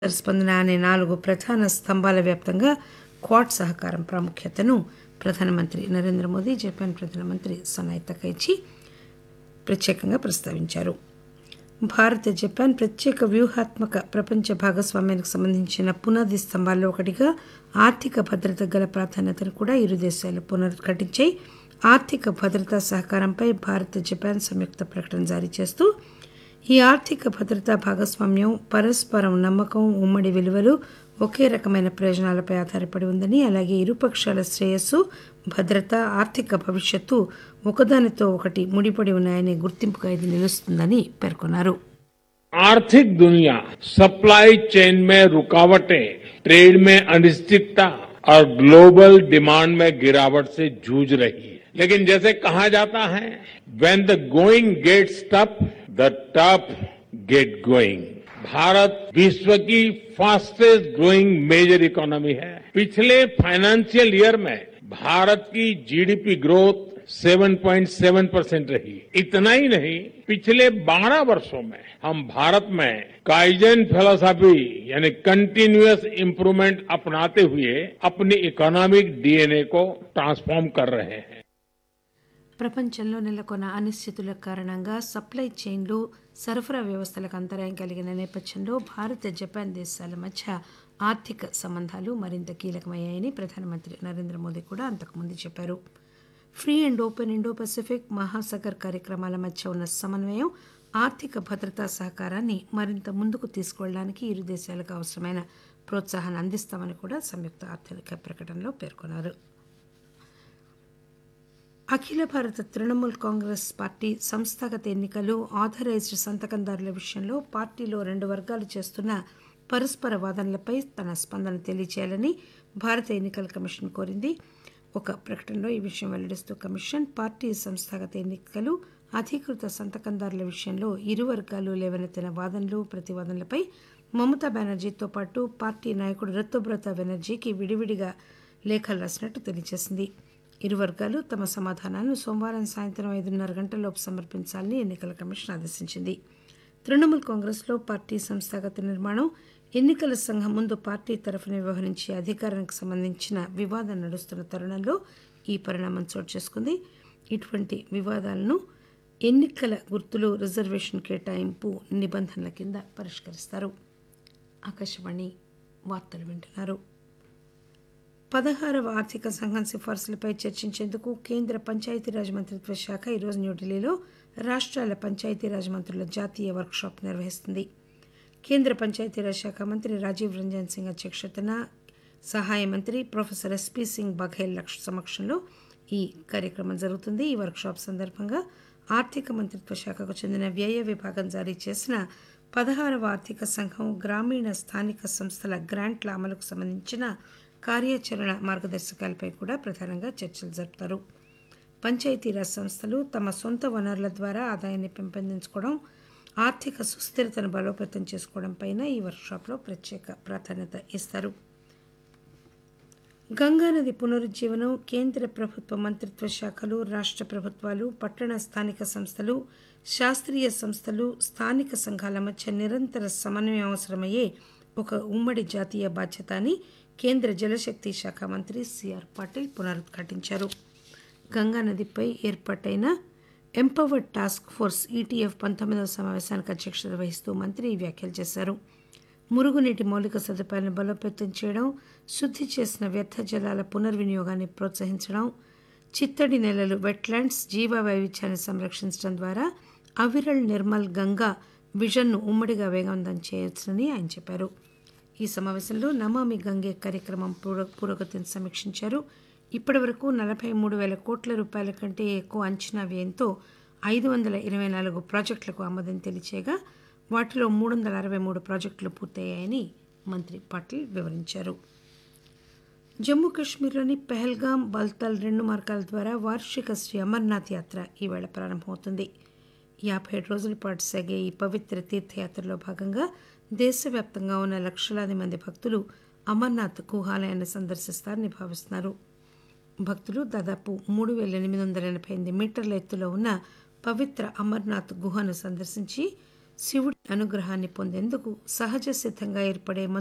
స్పందన అనే నాలుగు ప్రధాన స్తంభాల వ్యాప్తంగా క్వాడ్ సహకారం ప్రాముఖ్యతను ప్రధానమంత్రి నరేంద్ర మోదీ జపాన్ ప్రధానమంత్రి సనాయ్ తకైచి ప్రత్యేకంగా ప్రస్తావించారు భారత్ జపాన్ ప్రత్యేక వ్యూహాత్మక ప్రపంచ భాగస్వామ్యానికి సంబంధించిన పునాది స్తంభాల్లో ఒకటిగా ఆర్థిక భద్రత గల ప్రాధాన్యతను కూడా ఇరు దేశాలు పునరుద్ఘాటించాయి ఆర్థిక భద్రతా సహకారంపై భారత్ జపాన్ సంయుక్త ప్రకటన జారీ చేస్తూ ఈ ఆర్థిక భద్రతా భాగస్వామ్యం పరస్పరం నమ్మకం ఉమ్మడి విలువలు ఒకే రకమైన ప్రయోజనాలపై ఆధారపడి ఉందని అలాగే ఇరుపక్షాల శ్రేయస్సు భద్రత ఆర్థిక భవిష్యత్తు ఒకదానితో ఒకటి ముడిపడి ఉన్నాయనే గుర్తింపుగా ఇది నిలుస్తుందని పేర్కొన్నారు आर्थिक दुनिया सप्लाई चेन में रुकावटें ट्रेड में अनिश्चितता और ग्लोबल डिमांड में गिरावट से जूझ रही है लेकिन जैसे कहा जाता है when the going gets tough the tough get going Bharat विश्व की फास्टेस्ट ग्रोइंग मेजर इकोनॉमी है पिछले फाइनेंशियल ईयर में भारत की जीडीपी ग्रोथ 7.7 परसेंट रही इतना ही नहीं पिछले 12 वर्षों में हम भारत में काइजन फिलोसॉफी यानी कंटिन्यूअस इंप्रूवमेंट अपनाते हुए अपनी इकोनॉमिक डीएनए को ट्रांसफॉर्म कर रहे हैं ప్రపంచంలో నెలకొన్న అనిశ్చితుల కారణంగా సప్లై చైన్లు సరఫరా వ్యవస్థలకు అంతరాయం కలిగిన నేపథ్యంలో భారత్ జపాన్ దేశాల మధ్య ఆర్థిక సంబంధాలు మరింత కీలకమయ్యాయని ప్రధానమంత్రి నరేంద్ర మోదీ కూడా అంతకుముందు చెప్పారు free and open Indo Pacific మహాసాగర్ కార్యక్రమాల మధ్య ఉన్న సమన్వయం ఆర్థిక భద్రతా సహకారాన్ని మరింత ముందుకు తీసుకువెళ్ళడానికి ఇరు దేశాలకు అవసరమైన ప్రోత్సాహాన్ని అందిస్తామని కూడా సంయుక్త ఆర్థిక ప్రకటనలో పేర్కొన్నారు అఖిల భారత తృణమూల్ కాంగ్రెస్ పార్టీ సంస్థాగత ఎన్నికలు ఆథరైజ్డ్ సంతకందారుల విషయంలో పార్టీలో రెండు వర్గాలు చేస్తున్న పరస్పర వాదనలపై తన స్పందన తెలియచేయాలని భారత ఎన్నికల కమిషన్ కోరింది ఒక ప్రకటనలో ఈ విషయం వెల్లడిస్తూ కమిషన్ పార్టీ సంస్థాగత ఎన్నికలు అధీకృత సంతకందారుల విషయంలో ఇరు వర్గాలు లేవనెత్తిన వాదనలు ప్రతివాదనలపై మమతా బెనర్జీతో పాటు పార్టీ నాయకుడు రుతుబ్రత బెనర్జీకి విడివిడిగా లేఖలు రాసినట్టు తెలియజేసింది ఇరు వర్గాలు తమ సమాధానాలను సోమవారం సాయంత్రం ఐదున్నర గంటలలోపు సమర్పించాలని ఎన్నికల కమిషన్ ఆదేశించింది తృణమూల్ కాంగ్రెస్లో పార్టీ సంస్థాగత నిర్మాణం ఎన్నికల సంఘం ముందు పార్టీ తరఫున వ్యవహరించే అధికారానికి సంబంధించిన వివాదం నడుస్తున్న తరుణంలో ఈ పరిణామం చోటు చేసుకుంది ఇటువంటి వివాదాలను ఎన్నికల గుర్తులు రిజర్వేషన్ కేటాయింపు నిబంధనల కింద పరిష్కరిస్తారు ఆకాశవాణి వార్తలు వింటున్నారు పదహారవ ఆర్థిక సంఘం సిఫార్సులపై చర్చించేందుకు కేంద్ర పంచాయతీరాజ్ మంత్రిత్వ శాఖ ఈరోజు న్యూఢిల్లీలో రాష్ట్రాల పంచాయతీరాజ్ మంత్రుల జాతీయ వర్క్షాప్ నిర్వహిస్తుంది కేంద్ర పంచాయతీరాజ్ శాఖ మంత్రి రాజీవ్ రంజన్ సింగ్ అధ్యక్షతన సహాయ మంత్రి ప్రొఫెసర్ ఎస్పీ సింగ్ బఘేల్ సమక్షంలో ఈ కార్యక్రమం జరుగుతుంది ఈ వర్క్షాప్ సందర్భంగా ఆర్థిక మంత్రిత్వ శాఖకు చెందిన వ్యయ విభాగం జారీ చేసిన పదహారవ ఆర్థిక సంఘం గ్రామీణ స్థానిక సంస్థల గ్రాంట్ల అమలుకు సంబంధించిన కార్యాచరణ మార్గదర్శకాలపై కూడా ప్రధానంగా చర్చలు జరుపుతారు పంచాయతీరాజ్ సంస్థలు తమ సొంత వనరుల ద్వారా ఆదాయాన్ని పెంపొందించుకోవడం ఆర్థిక సుస్థిరతను బలోపేతం చేసుకోవడంపై ఈ వర్క్షాప్లో ప్రత్యేక ప్రాధాన్యత ఇస్తారు గంగానది పునరుజ్జీవనం కేంద్ర ప్రభుత్వ మంత్రిత్వ శాఖలు రాష్ట్ర ప్రభుత్వాలు పట్టణ స్థానిక సంస్థలు శాస్త్రీయ సంస్థలు స్థానిక సంఘాల మధ్య నిరంతర సమన్వయం అవసరమయ్యే ఒక ఉమ్మడి జాతీయ బాధ్యత అని కేంద్ర జలశక్తి శాఖ మంత్రి సిఆర్ పాటిల్ పునరుద్ఘాటించారు గంగానదిపై ఏర్పాటైన ఎంపవర్డ్ టాస్క్ ఫోర్స్ ఈటీఎఫ్ పంతొమ్మిదవ సమావేశానికి అధ్యక్షత వహిస్తూ మంత్రి ఈ వ్యాఖ్యలు చేశారు మురుగునీటి మౌలిక సదుపాయాలను బలోపేతం చేయడం శుద్ధి చేసిన వ్యర్థ జలాల పునర్వినియోగాన్ని ప్రోత్సహించడం చిత్తడి నెలలు వెట్లాండ్స్ జీవ వైవిధ్యాన్ని సంరక్షించడం ద్వారా అవిరల్ నిర్మల్ గంగా విజన్ను ఉమ్మడిగా వేగవంతం చేయవచ్చునని ఆయన చెప్పారు ఈ సమావేశంలో నమామి గంగే కార్యక్రమం పురోగతిని సమీక్షించారు ఇప్పటి వరకు నలభై మూడు వేల కోట్ల రూపాయల కంటే ఎక్కువ అంచనా వ్యయంతో ఐదు వందల ఇరవై నాలుగు ప్రాజెక్టులకు ఆమోదం తెలిచేయగా వాటిలో మూడు వందల అరవై మూడు ప్రాజెక్టులు పూర్తయ్యాయని మంత్రి పాటిల్ వివరించారు జమ్మూ కాశ్మీర్లోని పెహల్గాం బల్తాల్ రెండు మార్గాల ద్వారా వార్షిక శ్రీ అమర్నాథ్ యాత్ర ఈవేళ ప్రారంభమవుతుంది యాభై ఏడు రోజుల పాటు సాగే ఈ పవిత్ర తీర్థయాత్రలో భాగంగా దేశవ్యాప్తంగా ఉన్న లక్షలాది మంది భక్తులు అమర్నాథ్ గుహాలయాన్ని సందర్శిస్తారని భావిస్తున్నారు భక్తులు దాదాపు మూడు వేల ఎనిమిది వందల ఎనభై ఎనిమిది మీటర్ల ఎత్తులో ఉన్న పవిత్ర అమర్నాథ్ గుహను సందర్శించి శివుడి అనుగ్రహాన్ని పొందేందుకు సహజ సిద్ధంగా ఏర్పడే